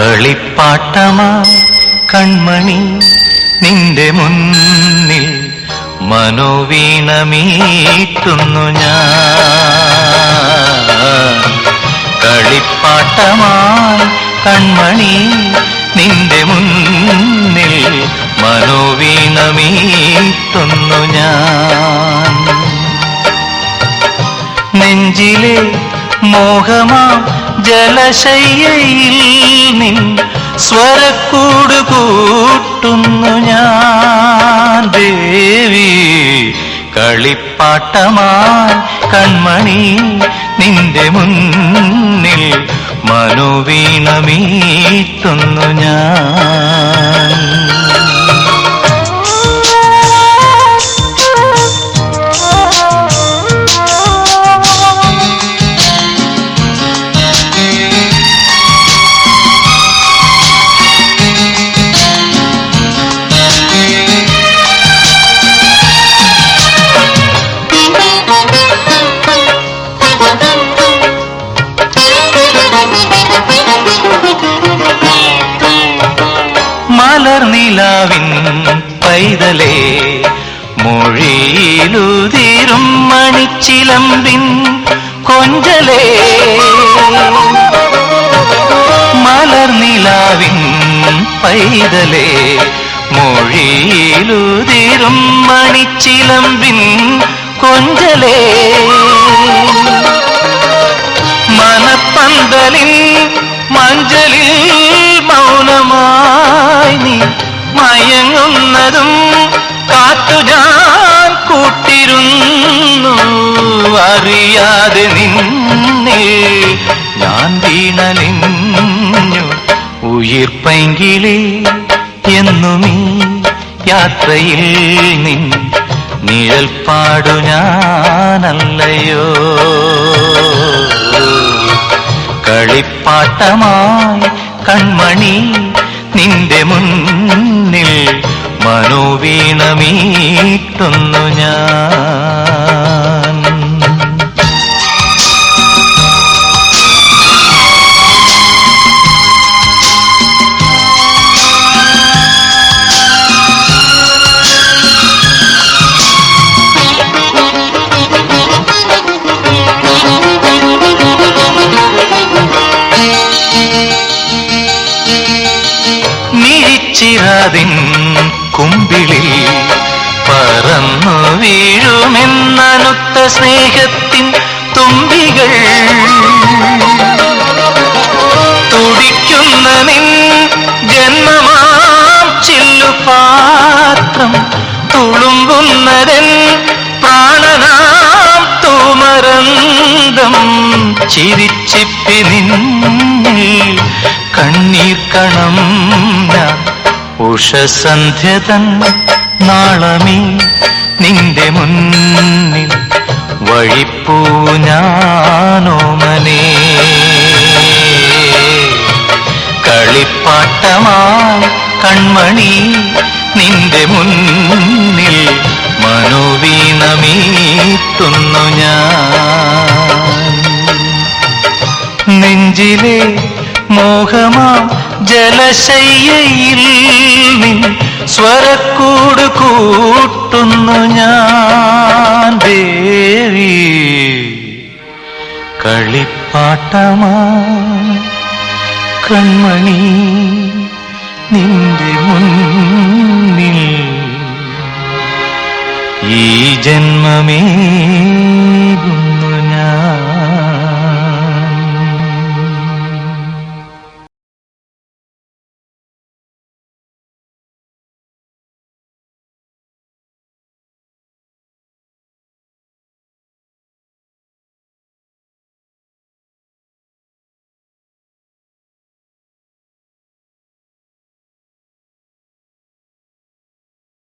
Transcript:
കളിപ്പാട്ടമാ കൺമണി നിന്റെ മുന്നിൽ മനോവീണമീട്ടുന്നു ഞാൻ കളിപ്പാട്ടമായി കൺമണി നിന്റെ മുന്നിൽ മനോവീണമീട്ടുന്നു ഞാൻ നെഞ്ചിലെ മോഹമാം ജലശയ്യയിൽ നിൻ സ്വരക്കൂട് കൂട്ടുന്നു ഞാൻ ദേവി കളിപ്പാട്ടമായി കൺമണി നിന്റെ മുന്നിൽ മനോവീണമീട്ടുന്നു ഞാൻ മലർനിലാവിൻ പൈതലേ മൊഴിയിലുതിരും മണിച്ചിലമ്പിൻ കൊഞ്ചലേ മലർനിലാവിൻ പൈതലേ മൊഴിയിലുതിരും മണിച്ചിലമ്പിൻ കൊഞ്ചലേ മനപ്പന്തലിൻ മഞ്ചലിൽ മൗനമായി നീ മയങ്ങുന്നതും കാത്തു ഞാൻ കൂട്ടിരുന്നു അറിയാതെ നിന്നെ ഞാൻ വീണലിഞ്ഞു ഉയിർപ്പൈങ്കിളി എന്നുമീ യാത്രയിൽ നിൻ നിഴൽപ്പാടു ഞാനല്ലയോ കളിപ്പാട്ടമായി കൺമണി നിന്റെ മുന്നിൽ മനോവീണമീട്ടുന്നു ഞാൻ മിഴിച്ചിറതിൻ കുമ്പിളിൽ പറന്നു വീഴുമെന്നനുത്ത സ്നേഹത്തിൻ തുമ്പികൾ തുടിക്കുന്ന നിൻ ജന്മമാം ചില്ലുപാത്രം തുളുമ്പുന്നതൻ പ്രാണനാം തൂമരന്തം ചിരിച്ചിപ്പി നിന്നിൽ കണ്ണീർ കണം ഞാൻ ഉഷസന്ധ്യതൻ നാളമേ നിന്റെ മുന്നിൽ വഴിപ്പൂ ഞാനോമനേ കളിപ്പാട്ടമായി കൺമണി നിന്റെ മുന്നിൽ മനോവീണമീട്ടുന്നു ഞാൻ നെഞ്ചിലെ മോഹമാം ജലശയ്യയിൽ നിൻ സ്വരക്കൂട് കൂട്ടുന്നു ഞാൻ ദേവി കളിപ്പാട്ടമാ കൺമണി നിന്റെ മുന്നിൽ ഈ ജന്മമേകും